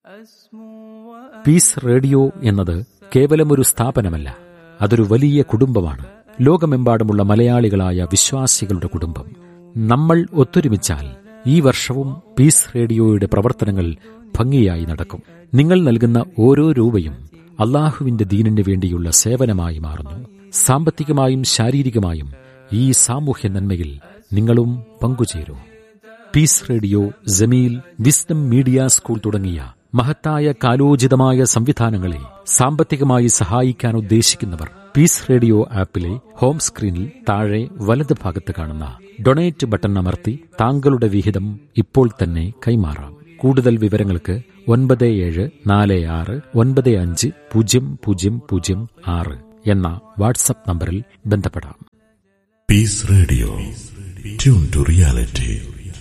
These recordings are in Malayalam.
പീസ് റേഡിയോ എന്നത് കേവലം ഒരു സ്ഥാപനമല്ല അതൊരു വലിയ കുടുംബമാണ് ലോകമെമ്പാടുമുള്ള മലയാളികളായ വിശ്വാസികളുടെ കുടുംബം നമ്മൾ ഒത്തൊരുമിച്ചാൽ ഈ വർഷവും പീസ് റേഡിയോയുടെ പ്രവർത്തനങ്ങൾ ഭംഗിയായി നടക്കും നിങ്ങൾ നൽകുന്ന ഓരോ രൂപയും അള്ളാഹുവിന്റെ ദീനിന് വേണ്ടിയുള്ള സേവനമായി മാറുന്നു സാമ്പത്തികമായും ശാരീരികമായും ഈ സാമൂഹ്യ നന്മയിൽ നിങ്ങളും പങ്കുചേരൂ peace radio Jameel wisdom media school തുടങ്ങിയ മഹത്തായ കാലോചിതമായ സംവിധാനങ്ങളെ സാമ്പത്തികമായി സഹായിക്കാൻ ഉദ്ദേശിക്കുന്നവർ പീസ് റേഡിയോ ആപ്പിലെ ഹോം സ്ക്രീനിൽ താഴെ വലത് ഭാഗത്ത് കാണുന്ന ഡൊണേറ്റ് ബട്ടൺ അമർത്തി താങ്കളുടെ വിഹിതം ഇപ്പോൾ തന്നെ കൈമാറാം കൂടുതൽ വിവരങ്ങൾക്ക് ഒൻപത് ഏഴ് നാല് ആറ് ഒൻപത് അഞ്ച് പൂജ്യം പൂജ്യം പൂജ്യം ആറ് എന്ന വാട്സപ്പ് നമ്പറിൽ ബന്ധപ്പെടാം peace radio tune to reality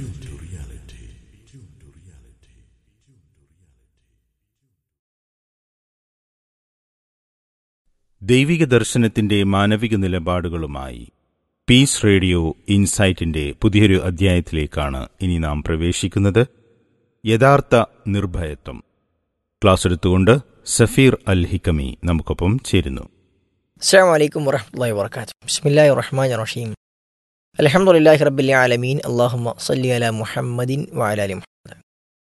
ദൈവിക ദർശനത്തിന്റെ മാനവിക നിലപാടുകളുമായി പീസ് റേഡിയോ ഇൻസൈറ്റിന്റെ പുതിയൊരു അധ്യായത്തിലേക്കാണ് ഇനി നാം പ്രവേശിക്കുന്നത് യഥാർത്ഥ നിർഭയത്വം ക്ലാസ് എടുത്തുകൊണ്ട് സഫീർ അൽ ഹിക്കമി നമുക്കൊപ്പം ചേരുന്നു അസ്സാം വലൈക്കും വറഹമുല്ലാ വർക്കാത്തു ബിസ്മില്ലാ റഹ്മാൻ റഹീം അലഹമുല്ലാഹി റബ്ബിൽ ആലമീൻ അള്ളാഹുമ്മ സല്ലി അല മുഹമ്മദിൻ വാലാലി മുഹമ്മദ്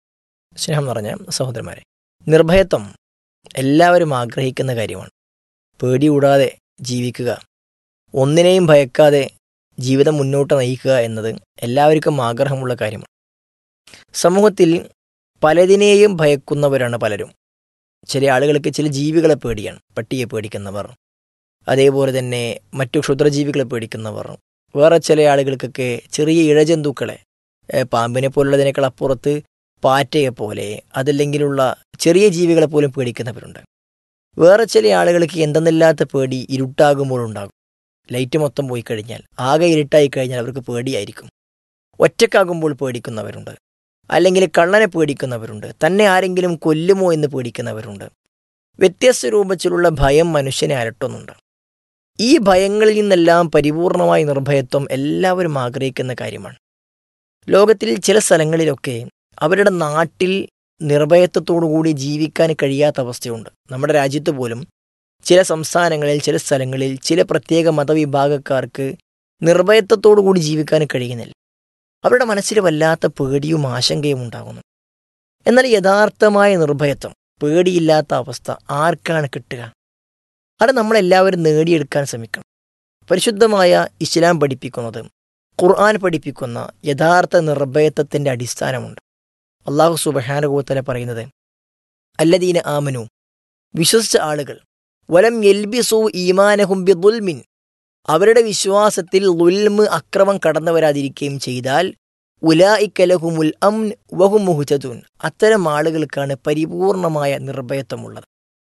സ്നേഹം നിറഞ്ഞ സഹോദരന്മാരെ നിർഭയത്വം എല്ലാവരും ആഗ്രഹിക്കുന്ന കാര്യമാണ് പേടി കൂടാതെ ജീവിക്കുക ഒന്നിനെയും ഭയക്കാതെ ജീവിതം മുന്നോട്ട് നയിക്കുക എന്നത് എല്ലാവർക്കും ആഗ്രഹമുള്ള കാര്യമാണ് സമൂഹത്തിൽ പലതിനെയും ഭയക്കുന്നവരാണ് പലരും ചില ആളുകൾക്ക് ചില ജീവികളെ പേടിയാണ് പട്ടിയെ പേടിക്കുന്നവർ അതേപോലെ തന്നെ മറ്റു ക്ഷുദ്രജീവികളെ പേടിക്കുന്നവർ വേറെ ചില ആളുകൾക്കൊക്കെ ചെറിയ ഇഴജന്തുക്കളെ ഏ, പാമ്പിനെ പോലുള്ളതിനേക്കാൾ അപ്പുറത്ത് പാറ്റയെ പോലെ അതല്ലെങ്കിലുള്ള ചെറിയ ജീവികളെ പോലും പേടിക്കുന്നവരുണ്ട് വേറെ ചില ആളുകൾക്ക് എന്തെന്നില്ലാത്ത പേടി ഇരുട്ടാകുമ്പോൾ ഉണ്ടാകും ലൈറ്റ് മൊത്തം പോയി കഴിഞ്ഞാൽ ആകെ ഇരുട്ടായി കഴിഞ്ഞാൽ അവർക്ക് പേടിയായിരിക്കും ഒറ്റക്കാകുമ്പോൾ പേടിക്കുന്നവരുണ്ട് അല്ലെങ്കിൽ കള്ളനെ പേടിക്കുന്നവരുണ്ട് തന്നെ ആരെങ്കിലും കൊല്ലുമോ എന്ന് പേടിക്കുന്നവരുണ്ട് വ്യത്യസ്ത രൂപത്തിലുള്ള ഭയം മനുഷ്യനെ അലട്ടുന്നുണ്ട് ഈ ഭയങ്ങളിൽ നിന്നെല്ലാം പരിപൂർണമായ നിർഭയത്വം എല്ലാവരും ആഗ്രഹിക്കുന്ന കാര്യമാണ് ലോകത്തിൽ ചില സ്ഥലങ്ങളിലൊക്കെ അവരുടെ നാട്ടിൽ നിർഭയത്വത്തോടുകൂടി ജീവിക്കാൻ കഴിയാത്ത അവസ്ഥയുണ്ട് നമ്മുടെ രാജ്യത്ത് പോലും ചില സംസ്ഥാനങ്ങളിൽ ചില സ്ഥലങ്ങളിൽ ചില പ്രത്യേക മതവിഭാഗക്കാർക്ക് നിർഭയത്വത്തോടുകൂടി ജീവിക്കാൻ കഴിയുന്നില്ല അവരുടെ മനസ്സിൽ വല്ലാത്ത പേടിയും ആശങ്കയും ഉണ്ടാകുന്നു എന്നാൽ യഥാർത്ഥമായ നിർഭയത്വം പേടിയില്ലാത്ത അവസ്ഥ ആർക്കാണ് കിട്ടുക അത് നമ്മളെല്ലാവരും നേടിയെടുക്കാൻ ശ്രമിക്കണം പരിശുദ്ധമായ ഇസ്ലാം പഠിപ്പിക്കുന്നത് ഖുർആൻ പഠിപ്പിക്കുന്ന യഥാർത്ഥ നിർഭയത്വത്തിൻ്റെ അടിസ്ഥാനമുണ്ട് അള്ളാഹു സുബഹാനുഭവത്തല പറയുന്നത് അല്ലദീന ആമനു വിശ്വസിച്ച ആളുകൾ വലം എൽബിസു ഈമാനഹും ബിദുൽമിൻ അവരുടെ വിശ്വാസത്തിൽ ദുൽമ് അക്രമം കടന്നു വരാതിരിക്കുകയും ചെയ്താൽ ഉലായിക്കലഹുമുൽ അംൻ വഹും മുഹുജദൂൻ അത്തരം ആളുകൾക്കാണ് പരിപൂർണമായ നിർഭയത്വമുള്ളത്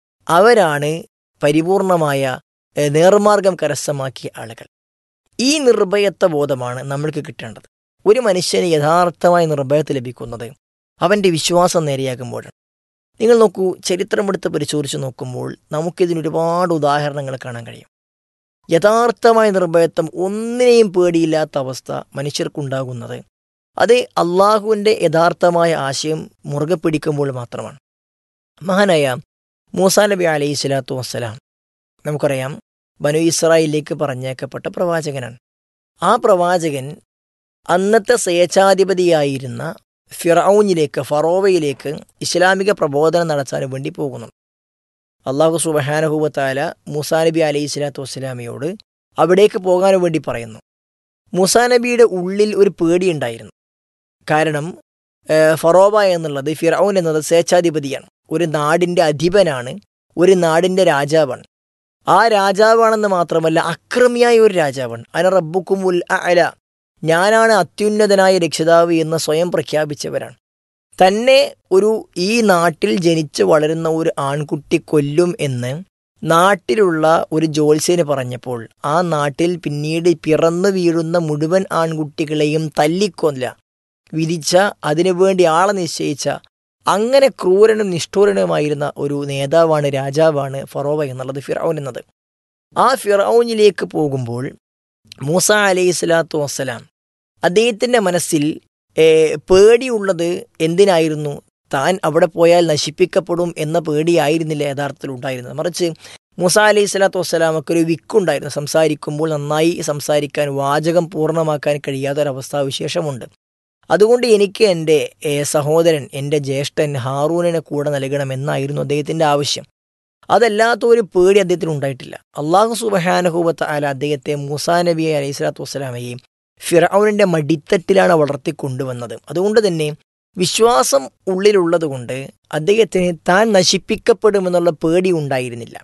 അവരാണ് പരിപൂർണമായ ഏഹ്, നേർമാർഗം കരസ്ഥമാക്കിയ ആളുകൾ ഈ നിർഭയത്വ ബോധമാണ് നമ്മൾക്ക് കിട്ടേണ്ടത് ഒരു മനുഷ്യന് യഥാർത്ഥമായ നിർഭയത്ത് ലഭിക്കുന്നത് അവൻ്റെ വിശ്വാസം നേരെയാകുമ്പോഴാണ് നിങ്ങൾ നോക്കൂ ചരിത്രമെടുത്ത് പരിശോധിച്ച് നോക്കുമ്പോൾ നമുക്കിതിന് ഒരുപാട് ഉദാഹരണങ്ങൾ കാണാൻ കഴിയും യഥാർത്ഥമായ നിർഭയത്വം ഒന്നിനെയും പേടിയില്ലാത്ത അവസ്ഥ മനുഷ്യർക്കുണ്ടാകുന്നത് അത് അള്ളാഹുവിൻ്റെ യഥാർത്ഥമായ ആശയം മുറുകെ പിടിക്കുമ്പോൾ മാത്രമാണ് മഹാനായ മൂസാ നബി അലൈഹി സ്വലാത്തു വസ്സലാം നമുക്കറിയാം ബനു ഇസ്രായേലിലേക്ക് പറഞ്ഞേക്കപ്പെട്ട പ്രവാചകനാണ് ആ പ്രവാചകൻ അന്നത്തെ സ്വേച്ഛാധിപതിയായിരുന്ന ഫിറൌനിലേക്ക് ഫറോവയിലേക്ക് ഇസ്ലാമിക പ്രബോധനം നടത്താൻ വേണ്ടി പോകുന്നു അള്ളാഹു സുബഹാനഹുബത്താല മൂസാ നബി അലൈഹി സ്വലാത്തു വസ്സലാമയോട് അവിടേക്ക് പോകാൻ വേണ്ടി പറയുന്നു മൂസാ നബിയുടെ ഉള്ളിൽ ഒരു പേടിയുണ്ടായിരുന്നു കാരണം ഏഹ്, ഫറോവ എന്നുള്ളത് ഫിറൌൻ എന്നത് സ്വേച്ഛാധിപതിയാണ് ഒരു നാടിൻ്റെ അധിപനാണ് ഒരു നാടിൻ്റെ രാജാവാണ് ആ രാജാവാണെന്ന് മാത്രമല്ല അക്രമിയായ ഒരു രാജാവാണ് അന റബ്ബുക്കുമുൽ അല ഞാനാണ് അത്യുന്നതനായ രക്ഷിതാവ് എന്ന് സ്വയം പ്രഖ്യാപിച്ചവരാണ് തന്നെ ഒരു ഈ നാട്ടിൽ ജനിച്ചു വളരുന്ന ഒരു ആൺകുട്ടി കൊല്ലും എന്ന് നാട്ടിലുള്ള ഒരു ജോത്സ്യന് പറഞ്ഞപ്പോൾ ആ നാട്ടിൽ പിന്നീട് പിറന്നു വീഴുന്ന മുഴുവൻ ആൺകുട്ടികളെയും തല്ലിക്കൊല്ല വിധിച്ച അതിനുവേണ്ടി ആളെ നിശ്ചയിച്ച അങ്ങനെ ക്രൂരനും നിഷ്ഠൂരനുമായിരുന്ന ഒരു നേതാവാണ് രാജാവാണ് ഫറോവ എന്നുള്ളത് ഫിറൌൻ എന്നത് ആ ഫിറൌനിലേക്ക് പോകുമ്പോൾ മൂസ അലൈഹി സ്വലാത്തു വസ്സലാം അദ്ദേഹത്തിൻ്റെ മനസ്സിൽ ഏ, പേടിയുള്ളത് എന്തിനായിരുന്നു താൻ അവിടെ പോയാൽ നശിപ്പിക്കപ്പെടും എന്ന പേടിയായിരുന്നില്ല യഥാർത്ഥത്തിൽ ഉണ്ടായിരുന്നത് മറിച്ച് മൂസ അലൈഹി സ്വലാത്തു വസ്സലാമക്ക് ഒരു വിക്കുണ്ടായിരുന്നു സംസാരിക്കുമ്പോൾ നന്നായി സംസാരിക്കാൻ വാചകം പൂർണ്ണമാക്കാൻ കഴിയാത്തൊരവസ്ഥാവിശേഷമുണ്ട് അതുകൊണ്ട് എനിക്ക് എൻ്റെ ഏഹ്, സഹോദരൻ എൻ്റെ ജ്യേഷ്ഠൻ ഹാറൂനിനെ കൂടെ നൽകണമെന്നായിരുന്നു അദ്ദേഹത്തിൻ്റെ ആവശ്യം അതല്ലാത്ത ഒരു പേടി അദ്ദേഹത്തിന് ഉണ്ടായിട്ടില്ല അള്ളാഹു സുബഹാനഹൂബത്ത് അല അദ്ദേഹത്തെ മൂസാ നബി അലൈഹി സ്വലാത്തു വസ്സലാമയെയും ഫിറൌനിൻ്റെ മടിത്തട്ടിലാണ് വളർത്തിക്കൊണ്ടുവന്നത് അതുകൊണ്ട് തന്നെ വിശ്വാസം ഉള്ളിലുള്ളത് കൊണ്ട് അദ്ദേഹത്തിന് താൻ നശിപ്പിക്കപ്പെടുമെന്നുള്ള പേടി ഉണ്ടായിരുന്നില്ല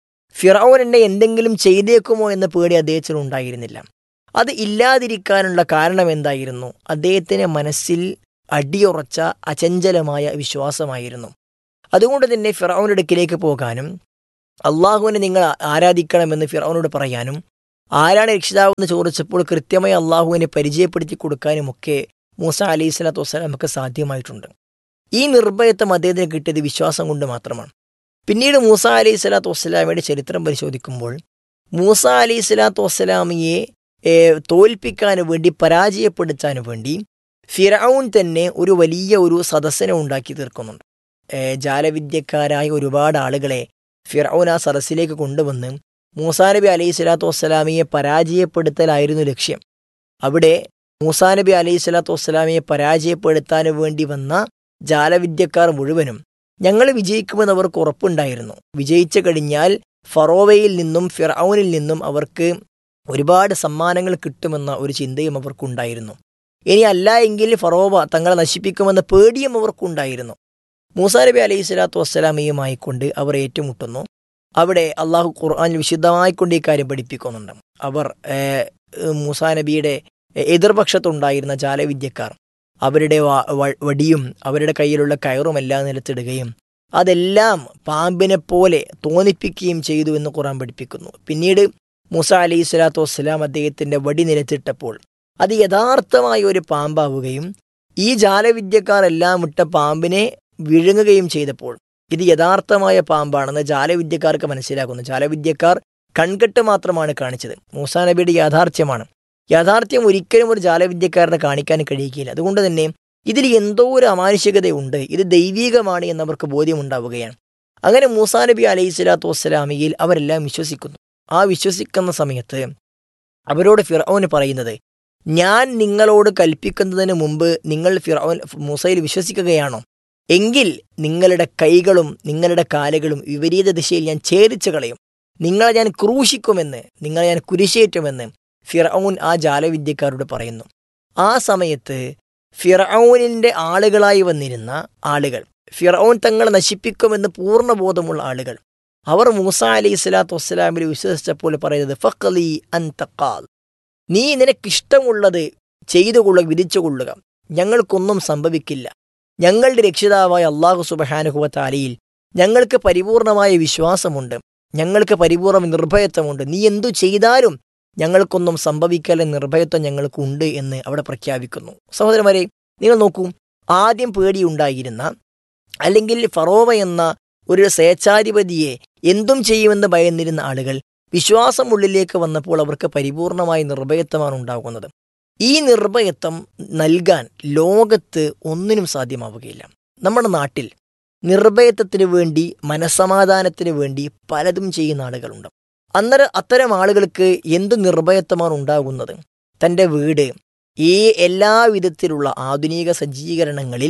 ഫിറൌൻ എന്നെ എന്തെങ്കിലും ചെയ്തേക്കുമോ എന്ന പേടി അദ്ദേഹത്തിന് ഉണ്ടായിരുന്നില്ല അത് ഇല്ലാതിരിക്കാനുള്ള കാരണം എന്തായിരുന്നു അദ്ദേഹത്തിന് മനസ്സിൽ അടിയുറച്ച അചഞ്ചലമായ വിശ്വാസമായിരുന്നു അതുകൊണ്ട് തന്നെ ഫിറൌൻ്റെ അടുക്കിലേക്ക് പോകാനും അള്ളാഹുവിനെ നിങ്ങൾ ആരാധിക്കണമെന്ന് ഫിറൌനോട് പറയാനും ആരാണ് രക്ഷിതാവ് എന്ന് ചോദിച്ചപ്പോൾ കൃത്യമായി അള്ളാഹുവിനെ പരിചയപ്പെടുത്തി കൊടുക്കാനുമൊക്കെ മൂസ അലൈഹി സ്വലാത്തു വസ്സലാമൊക്കെ സാധ്യമായിട്ടുണ്ട് ഈ നിർഭയത്വം അദ്ദേഹത്തിന് കിട്ടിയത് വിശ്വാസം കൊണ്ട് മാത്രമാണ് പിന്നീട് മൂസ അലൈഹി സ്വലാത്തു വസ്സലാമയുടെ ചരിത്രം പരിശോധിക്കുമ്പോൾ മൂസ അലൈഹി സ്വലാത്തു വസ്സലാമിയെ ഏഹ്, തോൽപ്പിക്കാൻ വേണ്ടി പരാജയപ്പെടുത്താൻ വേണ്ടി ഫിറൌൻ തന്നെ ഒരു വലിയ ഒരു സദസ്സിനെ ഉണ്ടാക്കി തീർക്കുന്നുണ്ട് ഏഹ്, ജാലവിദ്യക്കാരായ ഒരുപാട് ആളുകളെ ഫിറൌൻ ആ സദസ്സിലേക്ക് കൊണ്ടുവന്ന് മൂസാ നബി അലൈഹി സ്വലാത്തു വസ്സലാമിയെ പരാജയപ്പെടുത്തലായിരുന്നു ലക്ഷ്യം അവിടെ മൂസാ നബി അലൈഹി സ്വലാത്തു വസ്സലാമിയെ പരാജയപ്പെടുത്താൻ വേണ്ടി വന്ന ജാലവിദ്യക്കാർ മുഴുവനും ഞങ്ങൾ വിജയിക്കുമെന്ന് അവർക്ക് ഉറപ്പുണ്ടായിരുന്നു വിജയിച്ചു കഴിഞ്ഞാൽ ഫറോവയിൽ നിന്നും ഫിറൌനിൽ നിന്നും അവർക്ക് ഒരുപാട് സമ്മാനങ്ങൾ കിട്ടുമെന്ന ഒരു ചിന്തയും അവർക്കുണ്ടായിരുന്നു ഇനി അല്ല എങ്കിൽ ഫറോവ തങ്ങളെ നശിപ്പിക്കുമെന്ന പേടിയും അവർക്കുണ്ടായിരുന്നു മൂസാ നബി അലൈഹി സ്വലാത്തു വസ്സലാമയുമായി കൊണ്ട് അവർ ഏറ്റുമുട്ടുന്നു അവിടെ അള്ളാഹു ഖുർആാനിൽ വിശുദ്ധമായിക്കൊണ്ട് ഈ കാര്യം പഠിപ്പിക്കുന്നുണ്ട് അവർ ഏഹ്, മൂസാ നബിയുടെ എതിർപക്ഷത്തുണ്ടായിരുന്ന ജാലവിദ്യക്കാർ അവരുടെ വ- വ- വടിയും അവരുടെ കയ്യിലുള്ള കയറും എല്ലാം നിലത്തിടുകയും അതെല്ലാം പാമ്പിനെ പോലെ തോന്നിപ്പിക്കുകയും ചെയ്തു എന്ന് ഖുറാൻ പഠിപ്പിക്കുന്നു പിന്നീട് മൂസ അലൈഹി സ്വലാത്തു വസ്സലാം അദ്ദേഹത്തിന്റെ വടി നിലത്തിട്ടപ്പോൾ അത് യഥാർത്ഥമായ ഒരു പാമ്പാവുകയും ഈ ജാലവിദ്യക്കാർ എല്ലാം ഇട്ട പാമ്പിനെ വിഴുങ്ങുകയും ചെയ്തപ്പോൾ ഇത് യഥാർത്ഥമായ പാമ്പാണെന്ന് ജാലവിദ്യക്കാർക്ക് മനസ്സിലാക്കുന്നു ജാലവിദ്യക്കാർ കൺകെട്ട് മാത്രമാണ് കാണിച്ചത് മൂസാ നബിയുടെ യാഥാർത്ഥ്യമാണ് യാഥാർത്ഥ്യം ഒരിക്കലും ഒരു ജാലവിദ്യക്കാരനെ കാണിക്കാൻ കഴിയുകയില്ല അതുകൊണ്ട് തന്നെ ഇതിൽ എന്തോ ഒരു അമാനുഷികതയുണ്ട് ഇത് ദൈവീകമാണ് എന്നവർക്ക് ബോധ്യമുണ്ടാവുകയാണ് അങ്ങനെ മൂസാ നബി അലൈഹി സ്വലാത്തു വസ്സലാമിയിൽ അവരെല്ലാം വിശ്വസിക്കുന്നു ആ വിശ്വസിക്കുന്ന സമയത്ത് അവരോട് ഫിറൌന് പറയുന്നത് ഞാൻ നിങ്ങളോട് കൽപ്പിക്കുന്നതിന് മുമ്പ് നിങ്ങൾ ഫിറൌൻ മൂസയിൽ വിശ്വസിക്കുകയാണോ എങ്കിൽ നിങ്ങളുടെ കൈകളും നിങ്ങളുടെ കാലുകളും വിപരീത ദിശയിൽ ഞാൻ ഛേദിച്ചു കളയും നിങ്ങളെ ഞാൻ ക്രൂശിക്കുമെന്ന് നിങ്ങളെ ഞാൻ കുരിശേറ്റുമെന്ന് ഫിറൌൻ ആ ജാലവിദ്യക്കാരോട് പറയുന്നു ആ സമയത്ത് ഫിറൌനിന്റെ ആളുകളായി വന്നിരുന്ന ആളുകൾ ഫിറൌൻ തങ്ങളെ നശിപ്പിക്കുമെന്ന് പൂർണ്ണ ബോധമുള്ള ആളുകൾ അവർ മൂസ അലൈഹി സ്വലാത്തു വസ്സലാമിൽ വിശ്വസിച്ചപ്പോൾ പറയുന്നത് ഫഖലി അൻതക്കാൽ നീ നിനക്കിഷ്ടമുള്ളത് ചെയ്തു കൊള്ളുക വിധിച്ചു കൊള്ളുക ഞങ്ങൾക്കൊന്നും സംഭവിക്കില്ല ഞങ്ങളുടെ രക്ഷിതാവായ അള്ളാഹു സുബഹാനുഹുവ താലിയിൽ ഞങ്ങൾക്ക് പരിപൂർണമായ വിശ്വാസമുണ്ട് ഞങ്ങൾക്ക് പരിപൂർണ്ണ നിർഭയത്വമുണ്ട് നീ എന്തു ചെയ്താലും ഞങ്ങൾക്കൊന്നും സംഭവിക്കല നിർഭയത്വം ഞങ്ങൾക്കുണ്ട് എന്ന് അവിടെ പ്രഖ്യാപിക്കുന്നു സഹോദരന്മാരെ നിങ്ങൾ നോക്കൂ ആദ്യം പേടിയുണ്ടായിരുന്ന അല്ലെങ്കിൽ ഫറോവ എന്ന ഒരു സ്വേച്ഛാധിപതിയെ എന്തും ചെയ്യുമെന്ന് ഭയന്നിരുന്ന ആളുകൾ വിശ്വാസം ഉള്ളിലേക്ക് വന്നപ്പോൾ അവർക്ക് പരിപൂർണമായ നിർഭയത്വമാണ് ഉണ്ടാകുന്നത് ഈ നിർഭയത്വം നൽകാൻ ലോകത്ത് ഒന്നിനും സാധ്യമാവുകയില്ല നമ്മുടെ നാട്ടിൽ നിർഭയത്വത്തിന് വേണ്ടി മനസമാധാനത്തിന് വേണ്ടി പലതും ചെയ്യുന്ന ആളുകളുണ്ട് അന്നേരം അത്തരം ആളുകൾക്ക് എന്ത് നിർഭയത്വമാണ് ഉണ്ടാകുന്നത് തൻ്റെ വീട് ഈ എല്ലാവിധത്തിലുള്ള ആധുനിക സജ്ജീകരണങ്ങളിൽ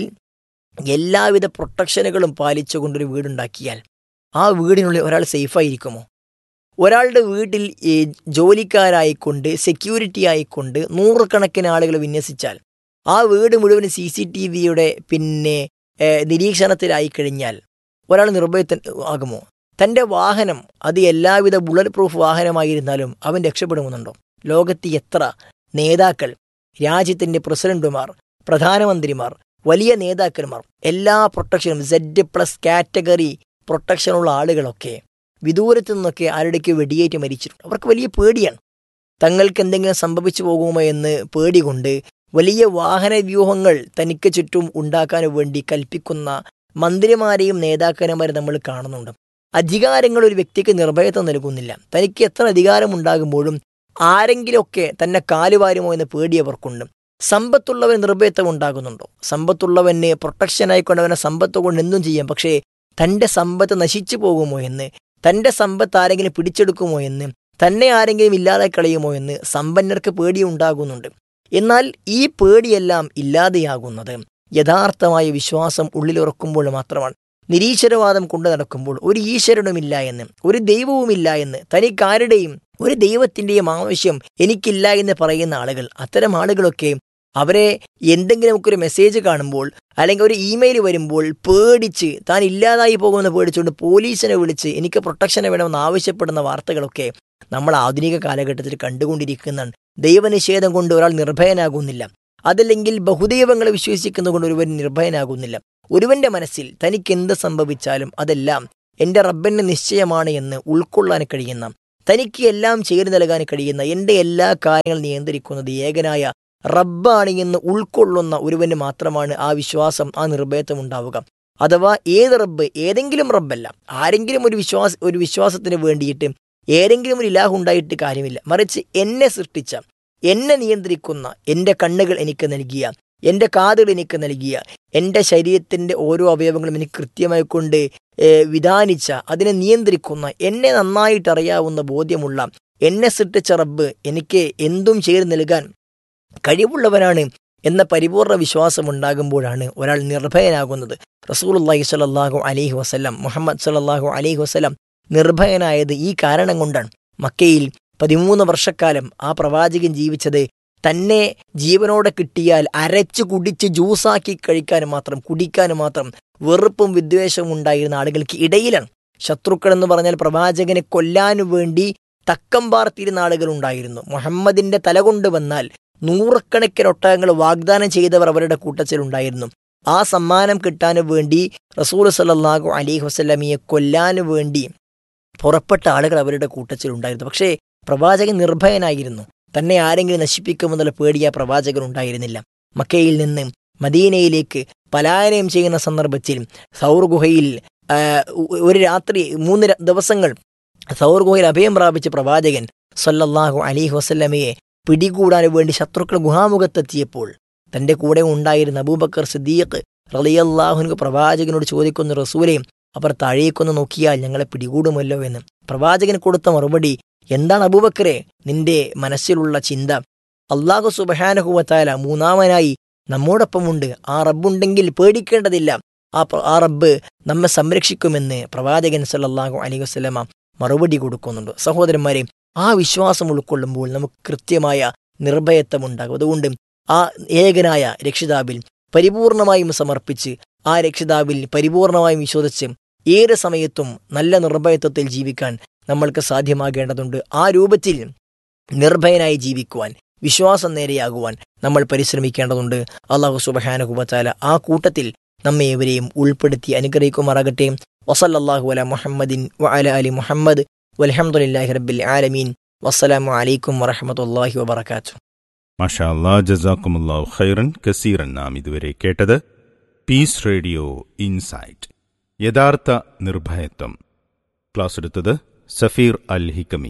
എല്ലാവിധ പ്രൊട്ടക്ഷനുകളും പാലിച്ചുകൊണ്ടൊരു വീടുണ്ടാക്കിയാൽ ആ വീടിനുള്ളിൽ ഒരാൾ സേഫായിരിക്കുമോ ഒരാളുടെ വീട്ടിൽ ഈ ജോലിക്കാരായിക്കൊണ്ട് സെക്യൂരിറ്റി ആയിക്കൊണ്ട് നൂറുകണക്കിന് ആളുകൾ വിന്യസിച്ചാൽ ആ വീട് മുഴുവൻ സി സി ടി വിയുടെ പിന്നെ ഏഹ്, നിരീക്ഷണത്തിലായി കഴിഞ്ഞാൽ ഒരാൾ നിർഭയത്തൻ ആകുമോ തൻ്റെ വാഹനം അത് എല്ലാവിധ ബുള്ളറ്റ് പ്രൂഫ് വാഹനമായിരുന്നാലും അവൻ രക്ഷപ്പെടുമെന്നുണ്ടോ ലോകത്ത് എത്ര നേതാക്കൾ രാജ്യത്തിൻ്റെ പ്രസിഡന്റുമാർ പ്രധാനമന്ത്രിമാർ വലിയ നേതാക്കന്മാർ എല്ലാ പ്രൊട്ടക്ഷനും സെഡ് പ്ലസ് കാറ്റഗറി പ്രൊട്ടക്ഷനുള്ള ആളുകളൊക്കെ വിദൂരത്തു നിന്നൊക്കെ ആരുടെയൊക്കെ വെടിയേറ്റ് മരിച്ചിട്ടുണ്ട് അവർക്ക് വലിയ പേടിയാണ് തങ്ങൾക്ക് എന്തെങ്കിലും സംഭവിച്ചു പോകുമോ എന്ന് പേടി കൊണ്ട് വലിയ വാഹന വ്യൂഹങ്ങൾ തനിക്ക് ചുറ്റും ഉണ്ടാക്കാൻ വേണ്ടി കൽപ്പിക്കുന്ന മന്ത്രിമാരെയും നേതാക്കന്മാരെയും നമ്മൾ കാണുന്നുണ്ട് അധികാരങ്ങൾ ഒരു വ്യക്തിക്ക് നിർഭയത്വം നൽകുന്നില്ല തനിക്ക് എത്ര അധികാരം ഉണ്ടാകുമ്പോഴും ആരെങ്കിലുമൊക്കെ തന്നെ കാലുവാരുമോ എന്ന പേടി അവർക്കുണ്ട് സമ്പത്തുള്ളവന് നിർഭയത്വം ഉണ്ടാകുന്നുണ്ടോ സമ്പത്തുള്ളവന് പ്രൊട്ടക്ഷൻ ആയിക്കൊണ്ട് അവനെ സമ്പത്ത് കൊണ്ട് എന്തും ചെയ്യാം പക്ഷേ തൻ്റെ സമ്പത്ത് നശിച്ചു പോകുമോ എന്ന് തൻ്റെ സമ്പത്ത് ആരെങ്കിലും പിടിച്ചെടുക്കുമോ എന്ന് തന്നെ ആരെങ്കിലും ഇല്ലാതെ കളയുമോ എന്ന് സമ്പന്നർക്ക് പേടിയുണ്ടാകുന്നുണ്ട് എന്നാൽ ഈ പേടിയെല്ലാം ഇല്ലാതെയാകുന്നത് യഥാർത്ഥമായ വിശ്വാസം ഉള്ളിലുറക്കുമ്പോൾ മാത്രമാണ് നിരീശ്വരവാദം കൊണ്ടു നടക്കുമ്പോൾ ഒരു ഈശ്വരനുമില്ല എന്ന് ഒരു ദൈവവുമില്ല എന്ന് തനിക്കാരുടെയും ഒരു ദൈവത്തിൻ്റെയും ആവശ്യം എനിക്കില്ല എന്ന് പറയുന്ന ആളുകൾ അത്തരം ആളുകളൊക്കെ അവരെ എന്തെങ്കിലുമൊക്കെ ഒരു മെസ്സേജ് കാണുമ്പോൾ അല്ലെങ്കിൽ ഒരു ഇമെയിൽ വരുമ്പോൾ പേടിച്ച് താൻ ഇല്ലാതായി പോകുമെന്ന് പേടിച്ചുകൊണ്ട് പോലീസിനെ വിളിച്ച് എനിക്ക് പ്രൊട്ടക്ഷനെ വേണമെന്ന് ആവശ്യപ്പെടുന്ന വാർത്തകളൊക്കെ നമ്മൾ ആധുനിക കാലഘട്ടത്തിൽ കണ്ടുകൊണ്ടിരിക്കുന്നതാണ് ദൈവനിഷേധം കൊണ്ട് ഒരാൾ നിർഭയനാകുന്നില്ല അതല്ലെങ്കിൽ ബഹുദൈവങ്ങളെ വിശ്വസിക്കുന്നത് കൊണ്ട് ഒരുവൻ നിർഭയനാകുന്നില്ല ഒരുവന്റെ മനസ്സിൽ തനിക്ക് എന്ത് സംഭവിച്ചാലും അതെല്ലാം എൻ്റെ റബ്ബന്റെ നിശ്ചയമാണ് എന്ന് ഉൾക്കൊള്ളാൻ കഴിയുന്ന തനിക്ക് എല്ലാം ചെയ്തു നൽകാൻ കഴിയുന്ന എൻ്റെ എല്ലാ കാര്യങ്ങളും നിയന്ത്രിക്കുന്നത് ഏകനായ റബ്ബാണ് എന്ന് ഉൾക്കൊള്ളുന്ന ഒരുവന് മാത്രമാണ് ആ വിശ്വാസം ആ നിർഭയത്വം ഉണ്ടാവുക അഥവാ ഏത് റബ്ബ് ഏതെങ്കിലും റബ്ബല്ല ആരെങ്കിലും ഒരു വിശ്വാസ ഒരു വിശ്വാസത്തിന് വേണ്ടിയിട്ട് ഏതെങ്കിലും ഒരു ഇലാഹ് ഉണ്ടായിട്ട് കാര്യമില്ല മറിച്ച് എന്നെ സൃഷ്ടിച്ച എന്നെ നിയന്ത്രിക്കുന്ന എൻ്റെ കണ്ണുകൾ എനിക്ക് നൽകിയ എൻ്റെ കാതുകൾ എനിക്ക് നൽകിയ എൻ്റെ ശരീരത്തിൻ്റെ ഓരോ അവയവങ്ങളും എനിക്ക് കൃത്യമായി കൊണ്ട് ഏഹ്, വിധാനിച്ച അതിനെ നിയന്ത്രിക്കുന്ന എന്നെ നന്നായിട്ട് അറിയാവുന്ന ബോധ്യമുള്ള എന്നെ സൃഷ്ടിച്ച റബ്ബ് എനിക്ക് എന്തും ചെയ്തു നൽകാൻ കഴിവുള്ളവനാണ് എന്ന പരിപൂർണ വിശ്വാസം ഉണ്ടാകുമ്പോഴാണ് ഒരാൾ നിർഭയനാകുന്നത് റസൂലുള്ളാഹി സ്വല്ലല്ലാഹു അലൈഹി വസല്ലം മുഹമ്മദ് സ്വല്ലല്ലാഹു അലൈഹി വസല്ലം നിർഭയനായത് ഈ കാരണം കൊണ്ടാണ് മക്കയിൽ പതിമൂന്ന് വർഷക്കാലം ആ പ്രവാചകൻ ജീവിച്ചത് തന്നെ ജീവനോടെ കിട്ടിയാൽ അരച്ചു കുടിച്ച് ജ്യൂസാക്കി കഴിക്കാനും മാത്രം കുടിക്കാനും മാത്രം വെറുപ്പും വിദ്വേഷവും ഉണ്ടായിരുന്ന ആളുകൾക്ക് ഇടയിലാണ് ശത്രുക്കൾ എന്ന് പറഞ്ഞാൽ പ്രവാചകനെ കൊല്ലാനു വേണ്ടി തക്കം പാർത്തിരുന്ന ആളുകൾ ഉണ്ടായിരുന്നു മുഹമ്മദിന്റെ തല കൊണ്ടുവന്നാൽ നൂറുകണക്കിന് ഒട്ടകങ്ങൾ വാഗ്ദാനം ചെയ്തവർ അവരുടെ കൂട്ടത്തിലുണ്ടായിരുന്നു ആ സമ്മാനം കിട്ടാനു വേണ്ടി റസൂൽ സല്ലല്ലാഹു അലൈഹി വസല്ലമയെ കൊല്ലാനു വേണ്ടി പുറപ്പെട്ട ആളുകൾ അവരുടെ കൂട്ടത്തിലുണ്ടായിരുന്നു പക്ഷേ പ്രവാചകൻ നിർഭയനായിരുന്നു തന്നെ ആരെങ്കിലും നശിപ്പിക്കുമെന്നുള്ള പേടി ആ പ്രവാചകൻ ഉണ്ടായിരുന്നില്ല മക്കയിൽ നിന്ന് മദീനയിലേക്ക് പലായനം ചെയ്യുന്ന സന്ദർഭത്തിൽ സൗർ ഗുഹയിൽ ആ, ഒരു രാത്രി മൂന്ന് ര- ദിവസങ്ങൾ സൗർ ഗുഹയിൽ അഭയം പ്രാപിച്ച പ്രവാചകൻ സല്ലല്ലാഹു അലൈഹി വസല്ലമയെ പിടികൂടാൻ വേണ്ടി ശത്രുക്കൾ ഗുഹാമുഖത്തെത്തിയപ്പോൾ തന്റെ കൂടെ ഉണ്ടായിരുന്ന അബൂബക്കർ സിദ്ദീഖ് റളിയല്ലാഹുനു പ്രവാചകനോട് ചോദിക്കുന്ന റസൂലെ അവർ താഴേക്കൊന്ന് നോക്കിയാൽ ഞങ്ങളെ പിടികൂടുമല്ലോ എന്ന് പ്രവാചകൻ കൊടുത്ത മറുപടി എന്താണ് അബൂബക്കറെ നിന്റെ മനസ്സിലുള്ള ചിന്ത അള്ളാഹു സുബഹാനഹുവത്താല മൂന്നാമനായി നമ്മോടൊപ്പമുണ്ട് ആ റബ്ബുണ്ടെങ്കിൽ പേടിക്കേണ്ടതില്ല ആ പ്ര- ആ റബ്ബ് നമ്മെ സംരക്ഷിക്കുമെന്ന് പ്രവാചകൻ സല്ലല്ലാഹു അലൈഹി വസല്ലമ മറുപടി കൊടുക്കുന്നുണ്ട് സഹോദരന്മാരെ ആ വിശ്വാസം ഉൾക്കൊള്ളുമ്പോൾ നമുക്ക് കൃത്യമായ നിർഭയത്വം ഉണ്ടാകും അതുകൊണ്ട് ആ ഏകനായ രക്ഷിതാവിൽ പരിപൂർണമായും സമർപ്പിച്ച് ആ രക്ഷിതാവിൽ പരിപൂർണമായും വിശ്വസിച്ച് ഏത് സമയത്തും നല്ല നിർഭയത്വത്തിൽ ജീവിക്കാൻ നമ്മൾക്ക് സാധ്യമാകേണ്ടതുണ്ട് ആ രൂപത്തിൽ നിർഭയനായി ജീവിക്കുവാൻ വിശ്വാസം നേരെയാകുവാൻ നമ്മൾ പരിശ്രമിക്കേണ്ടതുണ്ട് അള്ളാഹു സുബഹാനുഹുബത്താല ആ കൂട്ടത്തിൽ നമ്മെ ഏവരെയും ഉൾപ്പെടുത്തി അനുഗ്രഹിക്കുമാറാകട്ടെ വസല്ലല്ലാഹു അല മുഹമ്മദിൻ വ അല അലി മുഹമ്മദ് വൽഹംദുലില്ലാഹി റബ്ബിൽ ആലമീൻ വസ്സലാമു അലൈക്കും വറഹമത്തല്ലാഹി വബർക്കാത്തു മഷാ അല്ലാ ജസാക്കുമുല്ലാഹു ഖൈറൻ കസീറൻ നാം ഇതുവരെ കേട്ടത് പീസ് റേഡിയോ ഇൻസൈറ്റ് യഥാർത്ഥ നിർഭയത്വം ക്ലാസ് എടുത്തത് സഫീർ അൽ ഹിക്കമി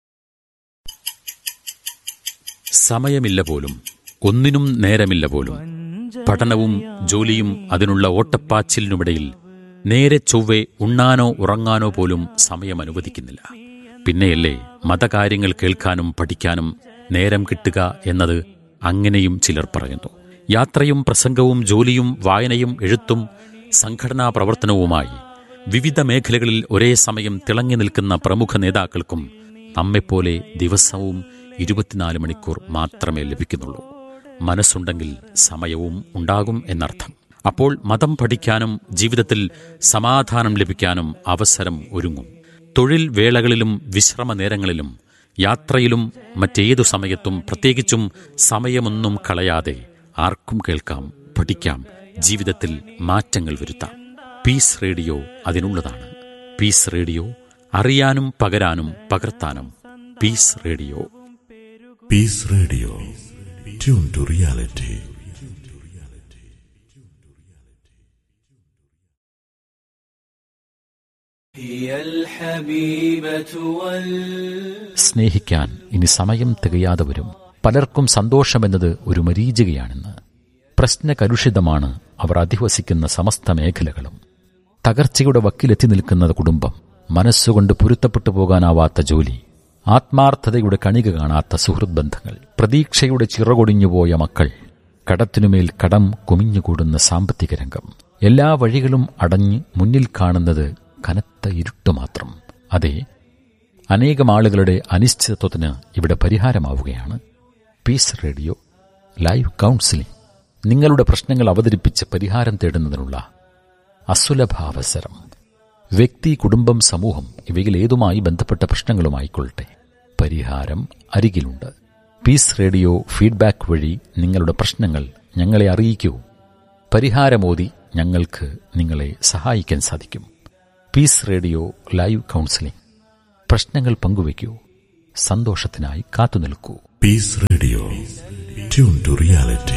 സമയമില്ല പോലും ഒന്നിനും നേരമില്ല പോലും പഠനവും ജോലിയും അതിനുള്ള ഓട്ടപ്പാച്ചിലിനുമിടയിൽ നേരെ ചൊവ്വെ ഉണ്ണാനോ ഉറങ്ങാനോ പോലും സമയം അനുവദിക്കുന്നില്ല പിന്നെയല്ലേ മതകാര്യങ്ങൾ കേൾക്കാനും പഠിക്കാനും നേരം കിട്ടുക എന്നത് അങ്ങനെയും ചിലർ പറയുന്നു യാത്രയും പ്രസംഗവും ജോലിയും വായനയും എഴുത്തും സംഘടനാ പ്രവർത്തനവുമായി വിവിധ മേഖലകളിൽ ഒരേ സമയം തിളങ്ങി നിൽക്കുന്ന പ്രമുഖ നേതാക്കൾക്കും നമ്മെപ്പോലെ ദിവസവും ഇരുപത്തിനാല് മണിക്കൂർ മാത്രമേ ലഭിക്കുന്നുള്ളൂ മനസ്സുണ്ടെങ്കിൽ സമയവും ഉണ്ടാകും എന്നർത്ഥം അപ്പോൾ മതം പഠിക്കാനും ജീവിതത്തിൽ സമാധാനം ലഭിക്കാനും അവസരം ഒരുങ്ങും തൊഴിൽ വേളകളിലും വിശ്രമ നേരങ്ങളിലും യാത്രയിലും മറ്റേതു സമയത്തും പ്രത്യേകിച്ചും സമയമൊന്നും കളയാതെ ആർക്കും കേൾക്കാം പഠിക്കാം ജീവിതത്തിൽ മാറ്റങ്ങൾ വരുത്താം പീസ് റേഡിയോ അതിനുള്ളതാണ് പീസ് റേഡിയോ അറിയാനും പകരാനും പകർത്താനും peace radio Peace Radio. Tune to reality. هي الحبيبة وال സ്നേഹിക്കാൻ ഇനി സമയം തികയാതെ വരും പലർക്കും സന്തോഷമെന്നത് ഒരു മരീചികയാണെന്ന് പ്രശ്നകലുഷിതമാണ് അവർ അധിവസിക്കുന്ന സമസ്ത മേഖലകളും തകർച്ചയുടെ വക്കിലെത്തി നിൽക്കുന്ന കുടുംബം മനസ്സുകൊണ്ട് പൊരുത്തപ്പെട്ടു പോകാനാവാത്ത ജോലി ആത്മാർത്ഥതയുടെ കണിക കാണാത്ത സുഹൃത് ബന്ധങ്ങൾ പ്രതീക്ഷയുടെ ചിറകൊടിഞ്ഞുപോയ മക്കൾ കടത്തിനുമേൽ കടം കുമിഞ്ഞുകൂടുന്ന സാമ്പത്തിക രംഗം എല്ലാ വഴികളും അടഞ്ഞ് മുന്നിൽ കാണുന്നത് കനത്ത ഇരുട്ട് മാത്രം അതെ അനേകം ആളുകളുടെ അനിശ്ചിതത്വത്തിന് ഇവിടെ പരിഹാരമാവുകയാണ് പീസ് റേഡിയോ ലൈവ് കൗൺസിലിംഗ് നിങ്ങളുടെ പ്രശ്നങ്ങൾ അവതരിപ്പിച്ച് പരിഹാരം തേടുന്നതിനുള്ള അസുലഭാവസരം വ്യക്തി കുടുംബം സമൂഹം ഇവയിൽ ഏതുമായി ബന്ധപ്പെട്ട പ്രശ്നങ്ങളുമായിക്കൊള്ളട്ടെ പരിഹാരം അരികിലുണ്ട് പീസ് റേഡിയോ ഫീഡ്ബാക്ക് വഴി നിങ്ങളുടെ പ്രശ്നങ്ങൾ ഞങ്ങളെ അറിയിക്കൂ പരിഹാരമോതി ഞങ്ങൾക്ക് നിങ്ങളെ സഹായിക്കാൻ സാധിക്കും പീസ് റേഡിയോ ലൈവ് കൗൺസിലിംഗ് പ്രശ്നങ്ങൾ പങ്കുവയ്ക്കൂ സന്തോഷത്തിനായി കാത്തുനിൽക്കൂ Peace Radio. Tune to reality.